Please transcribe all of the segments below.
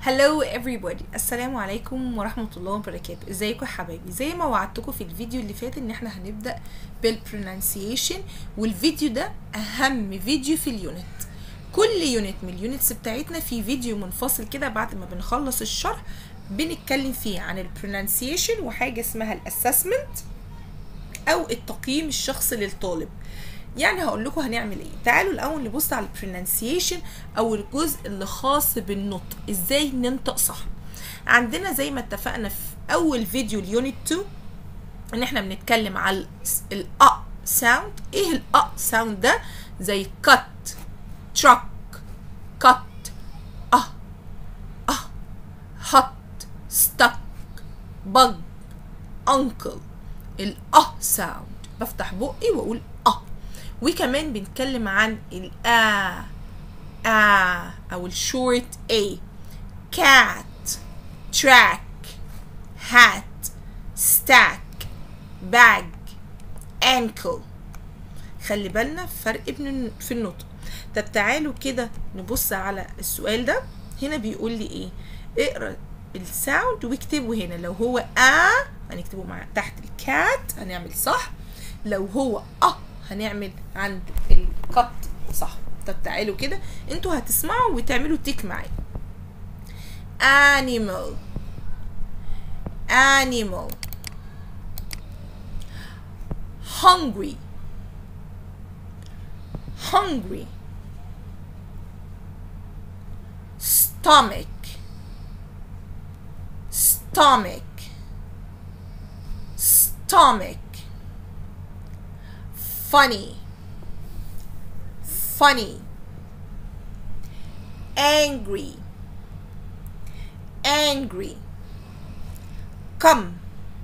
هلو everybody السلام عليكم ورحمة الله وبركاته ازيكم يا حبايبي زي ما وعدتكم في الفيديو اللي فات ان احنا هنبدأ بالبرونانسيشن والفيديو ده اهم فيديو في اليونت كل يونت من اليونتس بتاعتنا في فيديو منفصل كده بعد ما بنخلص الشرح بنتكلم فيه عن البرونانسيشن وحاجة اسمها الاسسمنت او التقييم الشخصي للطالب يعني هقول لكم هنعمل ايه تعالوا الاول نبص على البرونانسيشن او الجزء اللي خاص بالنطق ازاي ننطق صح عندنا زي ما اتفقنا في اول فيديو اليونت 2 ان احنا بنتكلم على الأ ساوند ايه الأ ساوند ده زي كت تراك كت اه اه هت ستك بج انكل الأ ساوند بفتح بقي واقول اه وكمان بنتكلم عن الآ آ أو الشورت A cat track hat stack bag ankle خلي بالنا فرق بين في النطق طب تعالوا كده نبص على السؤال ده هنا بيقول لي ايه اقرا الساوند واكتبه هنا لو هو آ هنكتبه مع تحت الكات هنعمل صح لو هو أ هنعمل عند القط صح طب تعالوا كده انتوا هتسمعوا وتعملوا تيك معايا animal animal hungry hungry stomach stomach stomach funny funny angry angry come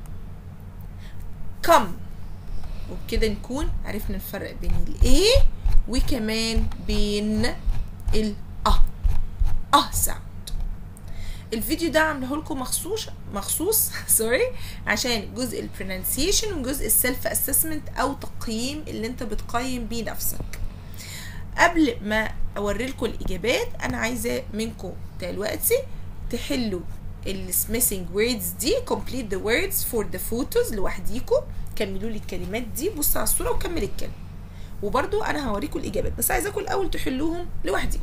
come وبكده نكون عرفنا نفرق بين الايه وكمان بين ال اه اه ساوند الفيديو ده عامله لكم مخصوص مخصوص سوري عشان جزء البرونانسيشن وجزء السيلف اسسمنت او تقييم اللي انت بتقيم بيه نفسك قبل ما اوري لكم الاجابات انا عايزه منكم دلوقتي تحلوا السميثنج ووردز دي complete the words for the photos لوحديكم كملوا لي الكلمات دي بصوا على الصوره وكمل الكلمه وبرده انا هوريكم الاجابات بس عايزاكم الاول تحلوهم لوحديكم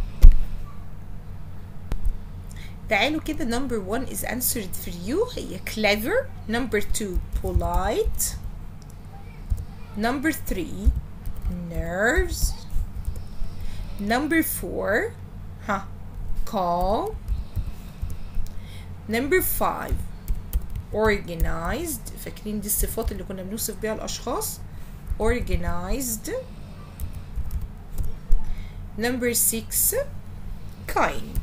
تعالوا كده number one is answered for you هي clever number two polite number three nerves number four ها calm number five organized فاكرين دي الصفات اللي كنا بنوصف بيها الأشخاص organized number six kind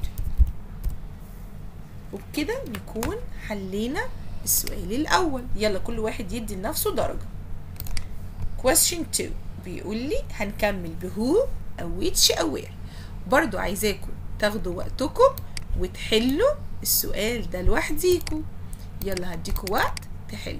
وبكده نكون حلينا السؤال الأول يلا كل واحد يدي لنفسه درجة question 2 بيقول لي هنكمل بهو أو which أو where برضو عايزاكم تاخدوا وقتكم وتحلوا السؤال ده لوحديكم يلا هديكوا وقت تحلوا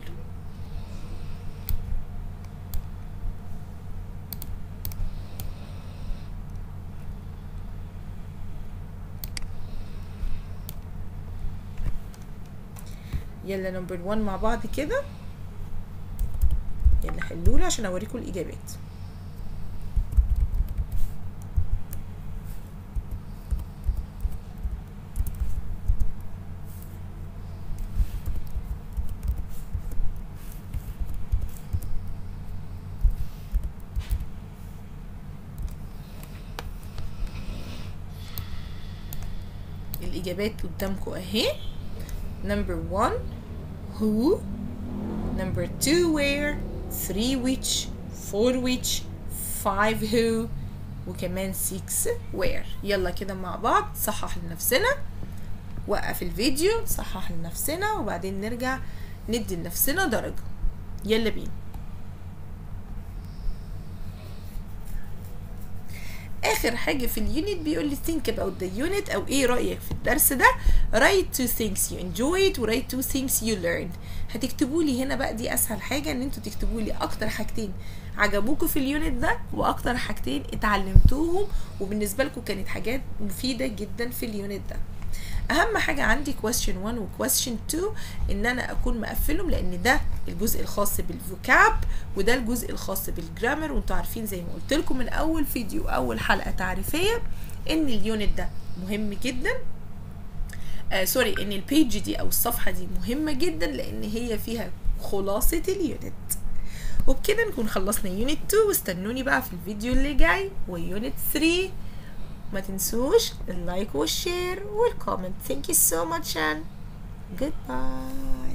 يلا نمبر 1 مع بعض كده يلا حلولي عشان اوريكم الاجابات الإجابات قدامكم أهي number one who number two where three which four which five who وكمان six where يلا كده مع بعض صحح لنفسنا وقف الفيديو صحح لنفسنا وبعدين نرجع ندي لنفسنا درجة يلا بينا اخر حاجه في اليونت بيقول لي think about the unit او ايه رايك في الدرس ده write two things you enjoyed و write two things you learned هتكتبوا لي هنا بقى دي اسهل حاجه ان انتوا تكتبوا لي اكتر حاجتين عجبوكوا في اليونت ده واكتر حاجتين اتعلمتوهم وبالنسبه لكم كانت حاجات مفيده جدا في اليونت ده اهم حاجه عندي question 1 و question 2 ان انا اكون مقفلهم لان ده الجزء الخاص بالفوكاب وده الجزء الخاص بالجرامر وانتوا عارفين زي ما قلت لكم من اول فيديو اول حلقه تعريفيه ان اليونت ده مهم جدا آه سوري ان البيج دي او الصفحه دي مهمه جدا لان هي فيها خلاصه اليونت وبكده نكون خلصنا يونت 2 واستنوني بقى في الفيديو اللي جاي ويونت 3 ما تنسوش اللايك والشير والكومنت thank you so much and goodbye